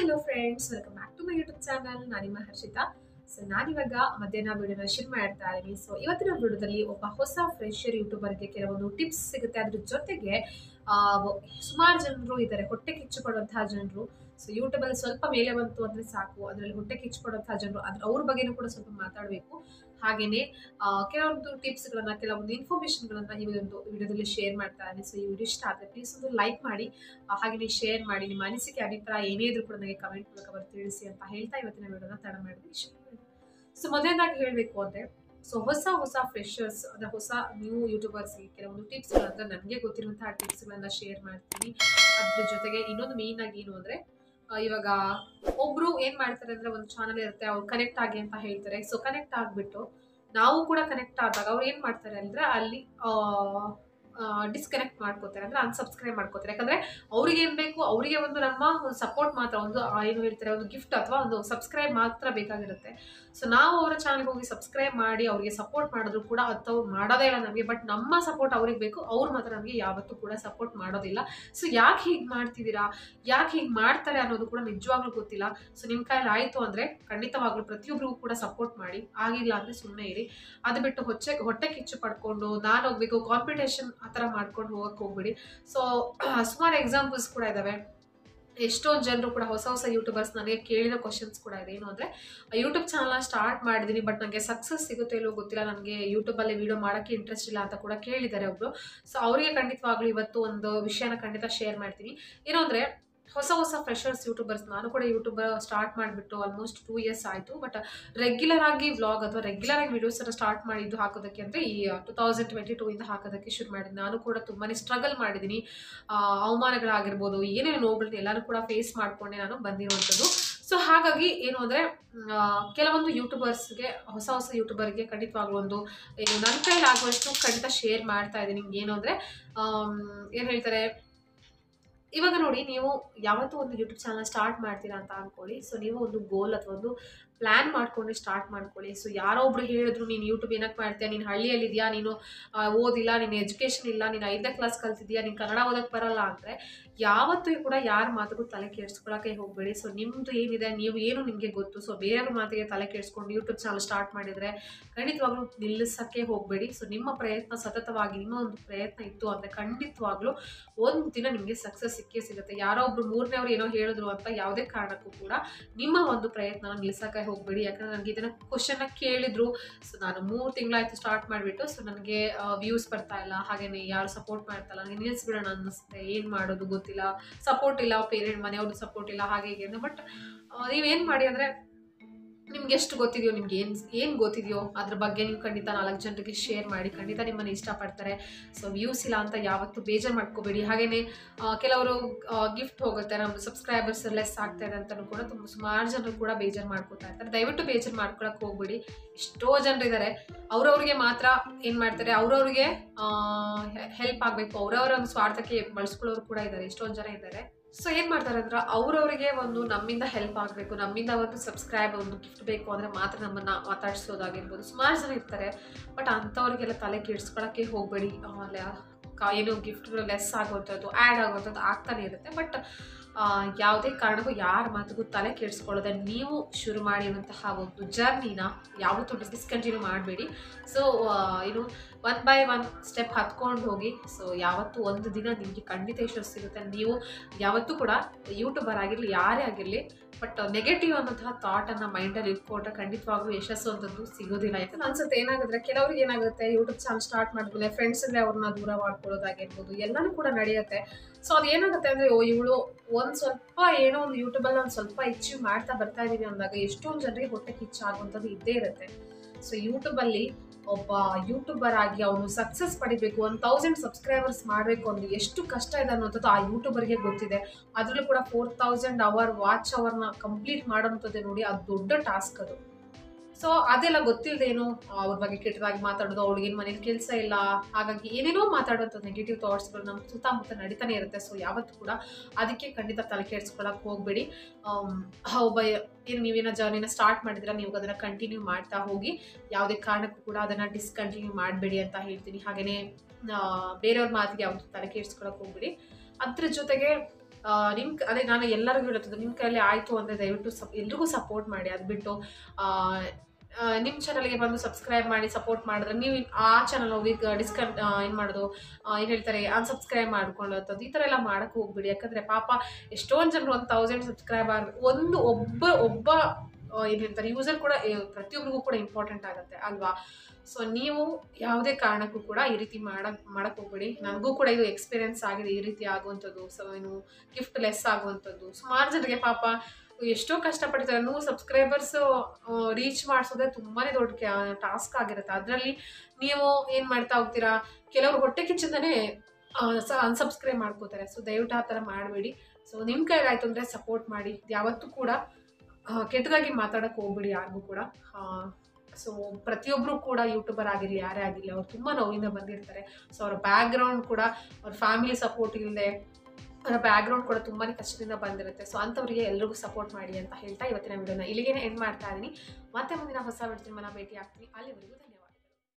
hello friends welcome back to my YouTube channel ನಾನು ನಿಮ್ಮ Harshita so ನಾನಿವಾಗ ಮಧ್ಯಾಹ್ನ ವಿಡಿಯೋನ ಶುರು ಮಾಡ್ತಾ ಇದ್ದೀನಿ ಸೊ ಇವತ್ತಿನ ವಿಡಿಯೋದಲ್ಲಿ ಒಬ್ಬ ಹೊಸ ಫ್ರೆಶರ್ ಯೂಟ್ಯೂಬರ್ಗೆ ಕೆಲವೊಂದು ಟಿಪ್ಸ್ ಸಿಗುತ್ತೆ ಅದ್ರ ಜೊತೆಗೆ ಸುಮಾರು ಜನರು ಇದ್ದಾರೆ ಹೊಟ್ಟೆ ಕಿಚ್ಚು ಪಡುವಂತಹ ಜನರು ಸೊ ಯೂಟ್ಯೂಬಲ್ಲಿ ಸ್ವಲ್ಪ ಮೇಲೆ ಬಂತು ಅಂದರೆ ಸಾಕು ಅದರಲ್ಲಿ ಹೊಟ್ಟೆ ಕಿಚ್ಚು ಪಡುವಂತಹ ಜನರು ಅದ್ರ ಅವ್ರ ಬಗ್ಗೆನೂ ಕೂಡ ಸ್ವಲ್ಪ ಮಾತಾಡಬೇಕು ಹಾಗೆಯೇ ಆ, ಕೆಲವೊಂದು ಟಿಪ್ಸ್ಗಳನ್ನ ಕೆಲವೊಂದು ಇನ್ಫಾರ್ಮೇಷನ್ಗಳನ್ನ ಈ ಒಂದು ವಿಡಿಯೋದಲ್ಲಿ ಶೇರ್ ಮಾಡ್ತಾ ಇದ್ದೀನಿ ಸೊ ಈ ವಿಡಿಯೋ ಇಷ್ಟ ಆದರೆ ಪ್ಲೀಸ್ ಒಂದು ಲೈಕ್ ಮಾಡಿ ಆ, ಹಾಗೆಯೇ ಶೇರ್ ಮಾಡಿ ನಿಮ್ಮ ಅನಿಸಿಕೆ ಅಭಿಪ್ರಾಯ ಏನೇ ಇದ್ರೂ ಕೂಡ ನನಗೆ ಕಮೆಂಟ್ ಮೂಲಕ ಬರ್ ತಿಳಿಸಿ ಅಂತ ಹೇಳ್ತಾ ಇವತ್ತಿನ ವಿಡಿಯೋನ ತಡ ಮಾಡಿದ್ವಿ ಸೊ ಮೊದಲನೇದಾಗಿ ಹೇಳಬೇಕು ಅಂದರೆ ಸೊ ಹೊಸ ಹೊಸ ಫ್ರೆಶರ್ಸ್ ಅಂದರೆ ಹೊಸ ನ್ಯೂ ಯೂಟ್ಯೂಬರ್ಸ್ಗೆ ಕೆಲವೊಂದು ಟಿಪ್ಸ್ಗಳಂದ್ರೆ ನನಗೆ ಗೊತ್ತಿರುವಂತಹ ಟಿಪ್ಸ್ಗಳನ್ನ ಶೇರ್ ಮಾಡ್ತೀನಿ ಅದ್ರ ಜೊತೆಗೆ ಇನ್ನೊಂದು ಮೇಯ್ನ್ ಆಗಿ ಏನು ಅಂದರೆ ಇವಾಗ ಒಬ್ರು ಏನ್ ಮಾಡ್ತಾರೆ ಅಂದ್ರೆ ಒಂದು ಚಾನಲ್ ಇರುತ್ತೆ ಅವ್ರು ಕನೆಕ್ಟ್ ಆಗಿ ಅಂತ ಹೇಳ್ತಾರೆ ಸೊ ಕನೆಕ್ಟ್ ಆಗ್ಬಿಟ್ಟು ನಾವು ಕೂಡ ಕನೆಕ್ಟ್ ಆದಾಗ ಅವ್ರು ಏನ್ ಮಾಡ್ತಾರೆ ಅಂದ್ರೆ ಅಲ್ಲಿ ಡಿಸ್ಕನೆಕ್ಟ್ ಮಾಡ್ಕೋತಾರೆ ಅಂದ್ರೆ ಅನ್ಸಬ್ಸ್ಕ್ರೈಬ್ ಮಾಡ್ಕೋತಾರೆ ಯಾಕಂದ್ರೆ ಅವ್ರಿಗೆ ಏನ್ ಬೇಕು ಅವರಿಗೆ ಒಂದು ನಮ್ಮ ಒಂದು ಸಪೋರ್ಟ್ ಮಾತ್ರ ಒಂದು ಆ, ಏನು ಹೇಳ್ತಾರೆ ಒಂದು ಗಿಫ್ಟ್ ಅಥವಾ ಒಂದು ಸಬ್ಸ್ಕ್ರೈಬ್ ಮಾತ್ರ ಬೇಕಾಗಿರುತ್ತೆ ಸೊ ನಾವು ಅವರ ಚಾನಲ್ಗೆ ಹೋಗಿ ಸಬ್ಸ್ಕ್ರೈಬ್ ಮಾಡಿ ಅವರಿಗೆ ಸಪೋರ್ಟ್ ಮಾಡಿದ್ರು ಕೂಡ ಅದು ಮಾಡೋದೇ ಇಲ್ಲ ನಮಗೆ ಬಟ್ ನಮ್ಮ ಸಪೋರ್ಟ್ ಅವ್ರಿಗೆ ಬೇಕು ಅವ್ರು ಮಾತ್ರ ನಮಗೆ ಯಾವತ್ತೂ ಕೂಡ ಸಪೋರ್ಟ್ ಮಾಡೋದಿಲ್ಲ ಸೊ ಯಾಕೆ ಹೀಗೆ ಮಾಡ್ತಿದ್ದೀರಾ ಯಾಕೆ ಹೀಗೆ ಮಾಡ್ತಾರೆ ಅನ್ನೋದು ಕೂಡ ನಿಜವಾಗ್ಲೂ ಗೊತ್ತಿಲ್ಲ ಸೊ ನಿಮ್ಮ ಕೈಯಲ್ಲಿ ಆಯಿತು ಅಂದರೆ ಖಂಡಿತವಾಗ್ಲೂ ಪ್ರತಿಯೊಬ್ಬರಿಗೂ ಕೂಡ ಸಪೋರ್ಟ್ ಮಾಡಿ ಆಗಿಲ್ಲ ಅಂದರೆ ಸುಮ್ಮನೆ ಇರಿ ಅದು ಬಿಟ್ಟು ಹೊಚ್ಚೆ ಹೊಟ್ಟೆ ಕಿಚ್ಚು ಪಡ್ಕೊಂಡು ನಾನು ಹೋಗ್ಬೇಕು ಕಾಂಪಿಟೇಷನ್ ಆ ಥರ ಮಾಡ್ಕೊಂಡು ಹೋಗಕ್ಕೆ ಹೋಗ್ಬಿಡಿ ಸೊ ಸುಮಾರು ಎಕ್ಸಾಂಪಲ್ಸ್ ಕೂಡ ಇದ್ದಾವೆ ಎಷ್ಟೊಂದು ಜನರು ಕೂಡ ಹೊಸ ಹೊಸ ಯೂಟ್ಯೂಬರ್ಸ್ ನನಗೆ ಕೇಳಿರೋ ಕ್ವಶನ್ಸ್ ಕೂಡ ಇದೆ ಏನು ಅಂದರೆ ಯೂಟ್ಯೂಬ್ ಚಾನಲ್ ಸ್ಟಾರ್ಟ್ ಮಾಡಿದ್ದೀನಿ ಬಟ್ ನನಗೆ ಸಕ್ಸಸ್ ಸಿಗುತ್ತೆ ಇಲ್ಲೋ ಗೊತ್ತಿಲ್ಲ ನನಗೆ ಯೂಟ್ಯೂಬಲ್ಲಿ ವೀಡಿಯೋ ಮಾಡೋಕ್ಕೆ ಇಂಟ್ರೆಸ್ಟ್ ಇಲ್ಲ ಅಂತ ಕೂಡ ಕೇಳಿದ್ದಾರೆ ಒಬ್ಬರು ಸೊ ಅವರಿಗೆ ಖಂಡಿತವಾಗ್ಲೂ ಇವತ್ತು ಒಂದು ವಿಷಯನ ಖಂಡಿತ ಶೇರ್ ಮಾಡ್ತೀನಿ ಏನು ಅಂದರೆ ಹೊಸ ಹೊಸ ಫ್ರೆಶರ್ಸ್ ಯೂಟ್ಯೂಬರ್ಸ್ ನಾನು ಕೂಡ ಯೂಟ್ಯೂಬ್ ಸ್ಟಾರ್ಟ್ ಮಾಡಿಬಿಟ್ಟು ಆಲ್ಮೋಸ್ಟ್ ಟೂ ಇಯರ್ಸ್ ಆಯಿತು ಬಟ್ ರೆಗ್ಯುಲರ್ ಆಗಿ ವ್ಲಾಗ್ ಅಥವಾ ರೆಗ್ಯುಲರ್ ಆಗಿ ವಿಡಿಯೋಸನ್ನು ಸ್ಟಾರ್ಟ್ ಮಾಡಿದ್ದು ಹಾಕೋದಕ್ಕೆ ಅಂದರೆ ಈ ಟು ತೌಸಂಡ್ ಟ್ವೆಂಟಿ ಟೂ ಇಂದ ಹಾಕೋದಕ್ಕೆ ಶುರು ಮಾಡಿದ್ದೀನಿ ನಾನು ಕೂಡ ತುಂಬಾ ಸ್ಟ್ರಗಲ್ ಮಾಡಿದ್ದೀನಿ ಆ, ಅವಮಾನಗಳಾಗಿರ್ಬೋದು ಏನೇನು ನೋವುಗಳನ್ನ ಎಲ್ಲನೂ ಕೂಡ ಫೇಸ್ ಮಾಡಿಕೊಂಡೆ ನಾನು ಬಂದಿರುವಂಥದ್ದು ಸೊ ಹಾಗಾಗಿ ಏನು ಅಂದರೆ ಕೆಲವೊಂದು ಯೂಟ್ಯೂಬರ್ಸ್ಗೆ ಹೊಸ ಹೊಸ ಯೂಟ್ಯೂಬರ್ಗೆ ಖಂಡಿತವಾಗ್ಲೂ ಒಂದು ಏನು ನನ್ನ ಕೈಲಿ ಆಗುವಷ್ಟು ಖಂಡಿತ ಶೇರ್ ಮಾಡ್ತಾ ಇದ್ದೀನಿ ಏನು ಅಂದರೆ ಏನು ಹೇಳ್ತಾರೆ ಇವಾಗ ನೋಡಿ ನೀವು ಯಾವತ್ತೂ ಒಂದು ಯೂಟ್ಯೂಬ್ ಚಾನಲ್ ಸ್ಟಾರ್ಟ್ ಮಾಡ್ತೀರಾ ಅಂತ ಅನ್ಕೊಳ್ಳಿ ಸೊ ನೀವು ಒಂದು ಗೋಲ್ ಅಥವಾ ಒಂದು ಪ್ಲ್ಯಾನ್ ಮಾಡ್ಕೊಂಡು ಸ್ಟಾರ್ಟ್ ಮಾಡ್ಕೊಳ್ಳಿ ಸೊ ಯಾರೋ ಒಬ್ರು ಹೇಳಿದ್ರು ನೀನು ಯೂಟ್ಯೂಬ್ ಏನಕ್ಕೆ ಮಾಡ್ತೀಯಾ ನೀನು ಹಳ್ಳಿಯಲ್ಲಿದೆಯಾ ನೀನು ಆ, ಓದಿಲ್ಲ ನೀನು ಎಜುಕೇಷನ್ ಇಲ್ಲ ನೀನು ಐದನೇ ಕ್ಲಾಸ್ ಕಲ್ತಿದ್ಯಾ ನೀನು ಕನ್ನಡ ಓದಕ್ಕೆ ಬರಲ್ಲ ಅಂದರೆ ಯಾವತ್ತೂ ಕೂಡ ಯಾರ ಮಾತಿಗೂ ತಲೆ ಕೆಡಿಸ್ಕೊಳಕ್ಕೆ ಹೋಗಬೇಡಿ ಸೊ ನಿಮ್ಮದು ಏನಿದೆ ನೀವು ಏನು ನಿಮಗೆ ಗೊತ್ತು ಸೊ ಬೇರೆಯವ್ರ ಮಾತಿಗೆ ತಲೆ ಕೆಡಿಸ್ಕೊಂಡು ಯೂಟ್ಯೂಬ್ ಚಾನಲ್ ಸ್ಟಾರ್ಟ್ ಮಾಡಿದರೆ ಖಂಡಿತವಾಗ್ಲೂ ನಿಲ್ಲಿಸೋಕ್ಕೆ ಹೋಗಬೇಡಿ ಸೊ ನಿಮ್ಮ ಪ್ರಯತ್ನ ಸತತವಾಗಿ ನಿಮ್ಮ ಒಂದು ಪ್ರಯತ್ನ ಇತ್ತು ಅಂದರೆ ಖಂಡಿತವಾಗ್ಲೂ ಒಂದು ದಿನ ನಿಮಗೆ ಸಕ್ಸಸ್ ಸಿಕ್ಕೇ ಸಿಗುತ್ತೆ ಯಾರೋ ಒಬ್ರು ಮೂರನೇವ್ರು ಏನೋ ಹೇಳಿದ್ರು ಅಂತ ಯಾವುದೇ ಕಾರಣಕ್ಕೂ ಕೂಡ ನಿಮ್ಮ ಒಂದು ಪ್ರಯತ್ನ ನಿಲ್ಲಿಸೋಕೆ ಹೋಗಬೇಡಿ ಯಾಕಂದ್ರೆ ನನಗೆ ಇದನ್ನ ಕ್ವಶನ್ನ ಕೇಳಿದ್ರು ಸೊ ನಾನು ಮೂರು ತಿಂಗಳಾಯ್ತು ಸ್ಟಾರ್ಟ್ ಮಾಡಿಬಿಟ್ಟು ಸೊ ನನಗೆ ವ್ಯೂಸ್ ಬರ್ತಾ ಇಲ್ಲ ಹಾಗೇನೆ ಯಾರು ಸಪೋರ್ಟ್ ಮಾಡ್ತಾ ಇಲ್ಲ ನನಗೆ ನಿಲ್ಲಿಸ್ಬಿಡೋಣ ಅನ್ನಿಸುತ್ತೆ ಏನು ಮಾಡೋದು ಗೊತ್ತಿಲ್ಲ ಸಪೋರ್ಟ್ ಇಲ್ಲ ಪೇರೆಂಟ್ ಮನೆಯವ್ರದ್ದು ಸಪೋರ್ಟ್ ಇಲ್ಲ ಹಾಗೆ ಹೀಗೆ ಅಂತ ಬಟ್ ನೀವೇನು ಮಾಡಿ ಅಂದರೆ ನಿಮ್ಗೆ ಎಷ್ಟು ಗೊತ್ತಿದೆಯೋ ನಿಮ್ಗೆ ಏನು ಏನು ಗೊತ್ತಿದೆಯೋ ಅದ್ರ ಬಗ್ಗೆ ನೀವು ಖಂಡಿತ ನಾಲ್ಕು ಜನರಿಗೆ ಶೇರ್ ಮಾಡಿ ಖಂಡಿತ ನಿಮ್ಮನ್ನು ಇಷ್ಟಪಡ್ತಾರೆ ಸೊ ವ್ಯೂಸ್ ಇಲ್ಲ ಅಂತ ಯಾವತ್ತೂ ಬೇಜಾರು ಮಾಡ್ಕೋಬೇಡಿ ಹಾಗೆಯೇ ಕೆಲವರು ಗಿಫ್ಟ್ ಹೋಗುತ್ತೆ ನಮ್ಮ ಸಬ್ಸ್ಕ್ರೈಬರ್ಸ್ ಲೆಸ್ ಆಗ್ತಾ ಇದೆ ಅಂತಲೂ ಕೂಡ ತುಂಬ ಸುಮಾರು ಜನರು ಕೂಡ ಬೇಜಾರು ಮಾಡ್ಕೋತಾ ಇರ್ತಾರೆ ದಯವಿಟ್ಟು ಬೇಜಾರು ಮಾಡ್ಕೊಳಕ್ಕೆ ಹೋಗ್ಬೇಡಿ ಎಷ್ಟೋ ಜನರಿದ್ದಾರೆ ಅವ್ರವ್ರಿಗೆ ಮಾತ್ರ ಏನು ಮಾಡ್ತಾರೆ ಅವ್ರವ್ರಿಗೆ ಹೆಲ್ಪ್ ಆಗಬೇಕು ಅವ್ರವ್ರ ಒಂದು ಸ್ವಾರ್ಥಕ್ಕೆ ಬಳಸ್ಕೊಳ್ಳೋರು ಕೂಡ ಇದ್ದಾರೆ ಎಷ್ಟೊಂದು ಜನ ಇದ್ದಾರೆ ಸೊ ಏನು ಮಾಡ್ತಾರೆ ಅಂದ್ರೆ ಅವ್ರವ್ರಿಗೆ ಒಂದು ನಮ್ಮಿಂದ ಹೆಲ್ಪ್ ಆಗಬೇಕು ನಮ್ಮಿಂದ ಒಂದು ಸಬ್ಸ್ಕ್ರೈಬ್ ಒಂದು ಗಿಫ್ಟ್ ಬೇಕು ಅಂದರೆ ಮಾತ್ರ ನಮ್ಮನ್ನು ಮಾತಾಡಿಸೋದಾಗಿರ್ಬೋದು ಸುಮಾರು ಜನ ಇರ್ತಾರೆ ಬಟ್ ಅಂಥವ್ರಿಗೆಲ್ಲ ತಲೆ ಕೆಡಿಸ್ಕೊಳಕ್ಕೆ ಹೋಗಬೇಡಿ ಆಮೇಲೆ ಕ- ಏನು ಗಿಫ್ಟ್ಗಳು ಲೆಸ್ ಆಗುವಂಥದ್ದು ಆ್ಯಡ್ ಆಗುವಂಥದ್ದು ಆಗ್ತಾನೆ ಇರುತ್ತೆ ಬಟ್ ಯಾವುದೇ ಕಾರಣಕ್ಕೂ ಯಾರ ಮಾತಿಗೂ ತಲೆ ಕೆಡಿಸ್ಕೊಳ್ಳೋದೆ ನೀವು ಶುರು ಮಾಡಿರುವಂತಹ ಒಂದು ಜರ್ನಿನ ಯಾವತ್ತೂ ಡಿಸ್ಕಂಟಿನ್ಯೂ ಮಾಡಬೇಡಿ ಸೊ ಏನು ಒನ್ ಬೈ ಒನ್ ಸ್ಟೆಪ್ ಹತ್ಕೊಂಡು ಹೋಗಿ ಸೊ ಯಾವತ್ತೂ ಒಂದು ದಿನ ನಿಮಗೆ ಖಂಡಿತ ಯಶಸ್ಸು ಸಿಗುತ್ತೆ ನೀವು ಯಾವತ್ತೂ ಕೂಡ ಯೂಟ್ಯೂಬರ್ ಆಗಿರಲಿ ಯಾರೇ ಆಗಿರಲಿ ಬಟ್ ನೆಗೆಟಿವ್ ಅನ್ನೋಂತಹ ಥಾಟನ್ನು ಮೈಂಡಲ್ಲಿ ಇಟ್ಕೊಂಡ್ರೆ ಖಂಡಿತವಾಗ್ಲೂ ಯಶಸ್ಸು ಅಂತದ್ದು ಸಿಗೋದಿಲ್ಲ ಯಾಕಂದ್ರೆ ಅನ್ಸುತ್ತೆ ಏನಾಗುತ್ತೆ ಕೆಲವ್ರಿಗೆ ಏನಾಗುತ್ತೆ ಯೂಟ್ಯೂಬ್ ಚಾನಲ್ ಸ್ಟಾರ್ಟ್ ಮಾಡಿದ್ಮೇಲೆ ಫ್ರೆಂಡ್ಸ್ ಇದ್ರೆ ಅವ್ರನ್ನ ದೂರ ಮಾಡ್ಕೊಳ್ಳೋದಾಗಿರ್ಬೋದು ಎಲ್ಲನೂ ಕೂಡ ನಡೆಯುತ್ತೆ ಸೊ ಅದು ಏನಾಗುತ್ತೆ ಅಂದರೆ ಓ ಇವಳು ಒಂದು ಸ್ವಲ್ಪ ಏನೋ ಒಂದು ಯೂಟ್ಯೂಬಲ್ಲಿ ಒಂದು ಸ್ವಲ್ಪ ಅಚೀವ್ ಮಾಡ್ತಾ ಬರ್ತಾ ಇದೀವಿ ಅಂದಾಗ ಎಷ್ಟೊಂದು ಜನರಿಗೆ ಹೊಟ್ಟೆ ಕಿಚ್ಚಾಗುವಂಥದ್ದು ಇದ್ದೇ ಇರುತ್ತೆ ಸೊ ಯೂಟ್ಯೂಬಲ್ಲಿ ಒಬ್ಬ ಯೂಟ್ಯೂಬರ್ ಆಗಿ ಅವನು ಸಕ್ಸಸ್ ಪಡಿಬೇಕು ಒಂದು ತೌಸಂಡ್ ಸಬ್ಸ್ಕ್ರೈಬರ್ಸ್ ಮಾಡಬೇಕು ಅಂದ್ರೆ ಎಷ್ಟು ಕಷ್ಟ ಇದೆ ಅನ್ನೋಂಥದ್ದು ಆ ಯೂಟ್ಯೂಬರ್ಗೆ ಗೊತ್ತಿದೆ ಅದರಲ್ಲೂ ಕೂಡ ಫೋರ್ ತೌಸಂಡ್ ಅವರ್ ವಾಚ್ ಅವರ್ನ ಕಂಪ್ಲೀಟ್ ಮಾಡೋಂಥದ್ದೇ ನೋಡಿ ಅದು ದೊಡ್ಡ ಟಾಸ್ಕ್ ಅದು ಸೊ ಅದೆಲ್ಲ ಗೊತ್ತಿಲ್ಲದೇನು ಅವ್ರ ಬಗ್ಗೆ ಕೆಟ್ಟದಾಗಿ ಮಾತಾಡೋದು ಅವ್ಳಿಗೇನು ಮನೇಲಿ ಕೆಲಸ ಇಲ್ಲ ಹಾಗಾಗಿ ಏನೇನೋ ಮಾತಾಡುವಂಥ ನೆಗೆಟಿವ್ ಥಾಟ್ಸ್ಗಳು ನಮ್ಮ ಸುತ್ತಮುತ್ತ ನಡೀತಾನೆ ಇರುತ್ತೆ ಸೊ ಯಾವತ್ತೂ ಕೂಡ ಅದಕ್ಕೆ ಖಂಡಿತ ತಲೆ ಕೆಡಿಸ್ಕೊಳಕ್ಕೆ ಹೋಗಬೇಡಿ ಒಬ್ಬ ಏನು ನೀವೇನೋ ಜರ್ನಿನ ಸ್ಟಾರ್ಟ್ ಮಾಡಿದ್ರೆ ನೀವು ಅದನ್ನು ಕಂಟಿನ್ಯೂ ಮಾಡ್ತಾ ಹೋಗಿ ಯಾವುದೇ ಕಾರಣಕ್ಕೂ ಕೂಡ ಅದನ್ನು ಡಿಸ್ಕಂಟಿನ್ಯೂ ಮಾಡಬೇಡಿ ಅಂತ ಹೇಳ್ತೀನಿ ಹಾಗೆಯೇ ಬೇರೆಯವ್ರ ಮಾತಿಗೆ ಯಾವತ್ತೂ ತಲೆ ಕೆಡಿಸ್ಕೊಳಕ್ಕೆ ಹೋಗ್ಬೇಡಿ ಅದ್ರ ಜೊತೆಗೆ ನಿಮ್ಮ ಅದೇ ನಾನು ಎಲ್ಲರಿಗೂ ಹೇಳುತ್ತದೆ ನಿಮ್ಮ ಕೈಯಲ್ಲಿ ಆಯಿತು ಅಂದರೆ ದಯವಿಟ್ಟು ಸಪ್ ಎಲ್ರಿಗೂ ಸಪೋರ್ಟ್ ಮಾಡಿ ಅದು ಬಿಟ್ಟು ನಿಮ್ಮ ಚಾನಲ್ಗೆ ಬಂದು ಸಬ್ಸ್ಕ್ರೈಬ್ ಮಾಡಿ ಸಪೋರ್ಟ್ ಮಾಡಿದ್ರೆ ನೀವು ಇನ್- ಆ ಚಾನಲ್ ಹೋಗಿ ಡಿಸ್ಕನ್ ಏನು ಮಾಡೋದು ಏನು ಹೇಳ್ತಾರೆ ಅನ್ಸಬ್ಸ್ಕ್ರೈಬ್ ಮಾಡ್ಕೊಳ್ಳೋದು ಈ ಥರ ಎಲ್ಲ ಮಾಡೋಕ್ಕೆ ಹೋಗ್ಬಿಡಿ ಯಾಕಂದರೆ ಪಾಪ ಎಷ್ಟೊಂದು ಜನರು ಒಂದು ತೌಸಂಡ್ ಸಬ್ಸ್ಕ್ರೈಬರ್ ಒಂದು ಒಬ್ಬ ಒಬ್ಬ ಏನು ಹೇಳ್ತಾರೆ ಯೂಸರ್ ಕೂಡ ಏ, ಪ್ರತಿಯೊಬ್ಬರಿಗೂ ಕೂಡ ಇಂಪಾರ್ಟೆಂಟ್ ಆಗುತ್ತೆ ಅಲ್ವಾ ಸೊ ನೀವು ಯಾವುದೇ ಕಾರಣಕ್ಕೂ ಕೂಡ ಈ ರೀತಿ ಮಾಡಕ್ ಮಾಡಕ್ಕೆ ಹೋಗ್ಬೇಡಿ ನನಗೂ ಕೂಡ ಇದು ಎಕ್ಸ್ಪೀರಿಯನ್ಸ್ ಆಗಿದೆ ಈ ರೀತಿ ಆಗುವಂಥದ್ದು ಸೊ ಏನು ಗಿಫ್ಟ್ ಲೆಸ್ ಆಗುವಂಥದ್ದು ಸುಮಾರು ಜನರಿಗೆ ಪಾಪ ಎಷ್ಟೋ ಕಷ್ಟಪಡ್ತಾರೆ ನೂರು ಸಬ್ಸ್ಕ್ರೈಬರ್ಸ್ ರೀಚ್ ಮಾಡಿಸೋದೇ ತುಂಬಾ ದೊಡ್ಡ ಟಾಸ್ಕ್ ಆಗಿರುತ್ತೆ ಅದರಲ್ಲಿ ನೀವು ಏನು ಮಾಡ್ತಾ ಹೋಗ್ತೀರಾ ಕೆಲವರು ಹೊಟ್ಟೆ ಕಿಚ್ಚಿಂದನೇ ಅನ್ಸಬ್ಸ್ಕ್ರೈಬ್ ಮಾಡ್ಕೋತಾರೆ ಸೊ ದಯವಿಟ್ಟು ಆ ಥರ ಮಾಡಬೇಡಿ ಸೊ ನಿಮ್ಮ ಕೈಲಾಯ್ತು ಅಂದರೆ ಸಪೋರ್ಟ್ ಮಾಡಿ ಯಾವತ್ತೂ ಕೂಡ ಆ, ಕೆಟ್ಟದಾಗಿ ಮಾತಾಡೋಕ್ಕೆ ಹೋಗ್ಬೇಡಿ ಯಾರಿಗೂ ಕೂಡ ಸೊ ಪ್ರತಿಯೊಬ್ಬರು ಕೂಡ ಯೂಟ್ಯೂಬರ್ ಆಗಿರಲಿ ಯಾರೇ ಆಗಿರಲಿ ಅವ್ರು ತುಂಬ ನೋವಿಂದ ಬಂದಿರ್ತಾರೆ ಸೊ ಅವ್ರ ಬ್ಯಾಕ್ಗ್ರೌಂಡ್ ಕೂಡ ಅವ್ರ ಫ್ಯಾಮಿಲಿ ಸಪೋರ್ಟ್ ಇಲ್ಲದೆ ಅವರ ಬ್ಯಾಕ್ಗ್ರೌಂಡ್ ಕೂಡ ತುಂಬಾ ಕಷ್ಟದಿಂದ ಬಂದಿರುತ್ತೆ ಸೊ ಅಂಥವ್ರಿಗೆ ಎಲ್ರಿಗೂ ಸಪೋರ್ಟ್ ಮಾಡಿ ಅಂತ ಹೇಳ್ತಾ ಇವತ್ತಿನ ವಿಡಿಯೋನ ಇಲ್ಲಿಗೆ ಎಂಡ್ ಮಾಡ್ತಾ ಇದ್ದೀನಿ ಮತ್ತೆ ಮುಂದಿನ ಹೊಸ ವಿಡಿಯೋನ ಭೇಟಿ ಆಗ್ತೀನಿ ಅಲ್ಲಿವರೆಗೂ ಧನ್ಯವಾದ